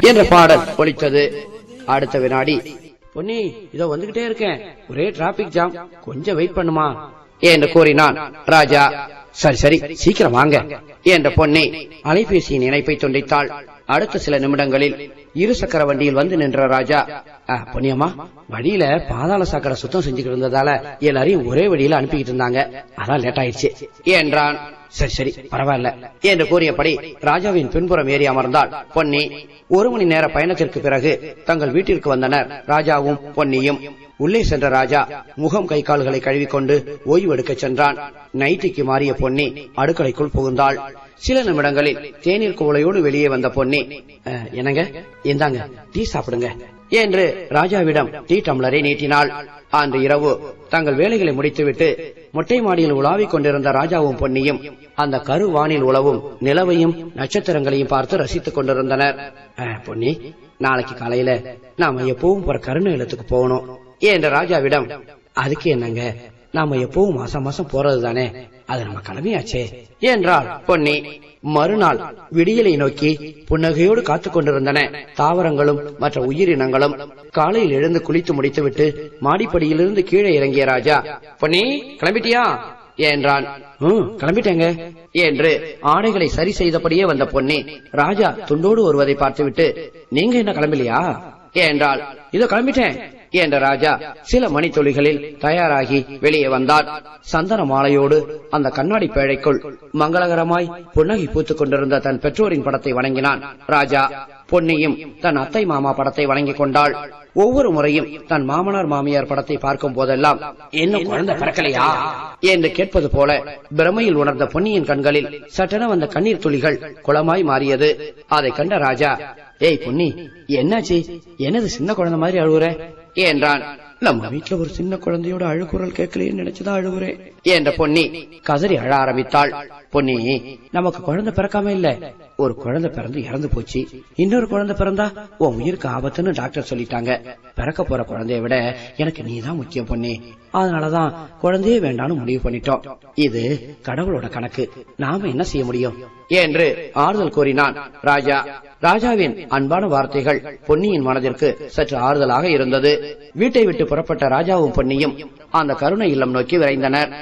என்ற பாடல் ஒலித்தது அடுத்த வினாடி பொன்னி இதோ வந்துகிட்டே இருக்கேன் ஒரே டிராபிக் ஜாம் கொஞ்சம் வெயிட் பண்ணுமா என்று கூறினான் ராஜா சரி சரி சீக்கிரம் வாங்க என்ற பொன்னி அலைபேசியின் இணைப்பை துண்டித்தாள் அடுத்த சில நிமிடங்களில் இரு சக்கர வண்டியில் வந்து நின்ற ராஜா "ஆ, பொன்னியம்மா வழியில பாதாள சாக்கடை சுத்தம் செஞ்சுக்கிட்டு இருந்ததால எல்லாரையும் ஒரே வழியில அனுப்பிக்கிட்டு இருந்தாங்க அதான் லேட் ஆயிடுச்சு என்றான் சரி சரி பரவாயில்ல என்று கூறியபடி ராஜாவின் பின்புறம் ஏறி அமர்ந்தாள் பொன்னி ஒரு மணி நேர பயணத்திற்கு பிறகு தங்கள் வீட்டிற்கு வந்தனர் ராஜாவும் பொன்னியும் உள்ளே சென்ற ராஜா முகம் கை கால்களை கழுவிக்கொண்டு ஓய்வு எடுக்கச் சென்றான் நைட்டிக்கு மாறிய பொன்னி அடுக்கலைக்குள் புகுந்தாள் சில நிமிடங்களில் தேநீர் குவளையோடு வெளியே வந்த பொன்னி "அஹ், என்னங்க இந்தாங்க டீ சாப்பிடுங்க என்று ராஜாவிடம் டீ டம்ளரை நீட்டினாள் அன்று இரவு தங்கள் வேலைகளை முடித்துவிட்டு மொட்டை மாடியில் உலாவிக் கொண்டிருந்த ராஜாவும் பொன்னியும் அந்த கரு வானில் உலவும் நிலவையும் நட்சத்திரங்களையும் பார்த்து ரசித்துக் கொண்டிருந்தனர் "அஹ், பொன்னி நாளைக்கு காலையில நாம எப்பவும் போற கருணை இல்லத்துக்கு போகணும் என்ற ராஜாவிடம் அதுக்கு என்னங்க நாம எப்பவும் மாசம் மாசம் போறது தானே அது நம்ம கடமையாச்சே என்றாள் பொன்னி மறுநாள் விடியலை நோக்கி புன்னகையோடு காத்துக் கொண்டிருந்தன தாவரங்களும் மற்ற உயிரினங்களும் காலையில் எழுந்து குளித்து முடித்துவிட்டு மாடிப்படியிலிருந்து கீழே இறங்கிய ராஜா பொன்னி கிளம்பிட்டியா என்றான் "ம், கிளம்பிட்டேங்க என்று ஆடைகளை சரி செய்தபடியே வந்த பொன்னி ராஜா துண்டோடு வருவதை பார்த்துவிட்டு நீங்க என்ன கிளம்பலையா என்றாள் இதோ கிளம்பிட்டேன் என்ற ராஜா சில மணித்துளிகளில் தயாராகி வெளியே வந்தார் சந்தன மாலையோடு அந்த கண்ணாடி பேழைக்குள் மங்களகரமாய் புன்னகை பூத்துக் கொண்டிருந்த தன் பெற்றோரின் படத்தை வணங்கினான் ராஜா பொன்னியும் தன் அத்தை மாமா படத்தை வணங்கிக் கொண்டாள் ஒவ்வொரு முறையும் தன் மாமனார் மாமியார் படத்தை பார்க்கும் போதெல்லாம் என்ன குழந்தை பிறக்கலையா என்று கேட்பது போல பிரமையில் உணர்ந்த பொன்னியின் கண்களில் சட்டென வந்த கண்ணீர் துளிகள் குளமாய் மாறியது அதை கண்ட ராஜா ஏய் பொன்னி என்னாச்சு என்னது சின்ன குழந்தை மாதிரி அழுகுற என்றான் நம்ம வீட்டுல ஒரு சின்ன குழந்தையோட அழுகுரல் கேட்கலையேன்னு நினைச்சுதான் அழுகுறேன் என்ற பொன்னி கதறி அழ ஆரம்பித்தாள் பொன்னி நமக்கு குழந்தை பிறக்காம இல்ல ஒரு குழந்தை பிறந்து இறந்து போச்சு இன்னொரு குழந்தை பிறந்தா உன் உயிருக்கு ஆபத்துன்னு டாக்டர் சொல்லிட்டாங்க பிறக்க போற குழந்தைய விட எனக்கு நீதான் முக்கியம் பொன்னி அதனாலதான் குழந்தையே வேண்டாம்னு முடிவு பண்ணிட்டோம் இது கடவுளோட கணக்கு நாம என்ன செய்ய முடியும் என்று ஆறுதல் கூறினான் ராஜா ராஜாவின் அன்பான வார்த்தைகள் பொன்னியின் மனதிற்கு சற்று ஆறுதலாக இருந்தது வீட்டை விட்டு புறப்பட்ட ராஜாவும் பொன்னியும் அந்த கருணை இல்லம் நோக்கி விரைந்தனர்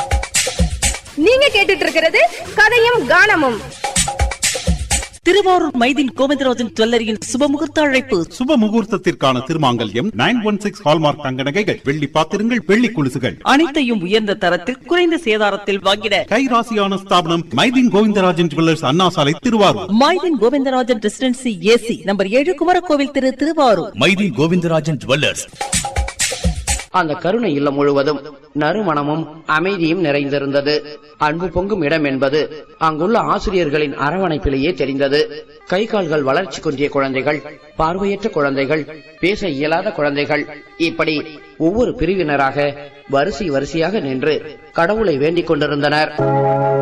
நீங்க கேட்டுட்டு இருக்கிறது கதையும் கானமும் திருவாரூர் மைதின் கோவிந்தராஜன் ஜுவல்லரியின் சுபமுகூர்த்த அழைப்பு சுப முகூர்த்தத்திற்கான திருமாங்கல்யம் நைன் ஒன் சிக்ஸ் ஹால்மார்க் தங்க நகைகள் வெள்ளி பாத்திரங்கள் வெள்ளி குலுசுகள் அனைத்தையும் உயர்ந்த தரத்தில் குறைந்த சேதாரத்தில் வாங்கிட கைராசியான ஸ்தாபனம் Maideen Govindarajan jewellers Anna Salai Thiruvarur Maideen Govindarajan residency AC number ஏழு குமரகோவில் திரு திருவாரூர் மைதீன் கோவிந்தராஜன் ஜுவல்லர்ஸ் அந்த கருணை இல்லம் முழுவதும் நறுமணமும் அமைதியும் நிறைந்திருந்தது அன்பு பொங்கும் இடம் என்பது அங்குள்ள ஆசிரியர்களின் அரவணைப்பிலேயே தெரிந்தது கை கால்கள் வளர்ச்சி குன்றிய குழந்தைகள் பார்வையற்ற குழந்தைகள் பேச இயலாத குழந்தைகள் இப்படி ஒவ்வொரு பிரிவினராக வரிசை வரிசையாக நின்று கடவுளை வேண்டிக் கொண்டிருந்தனர்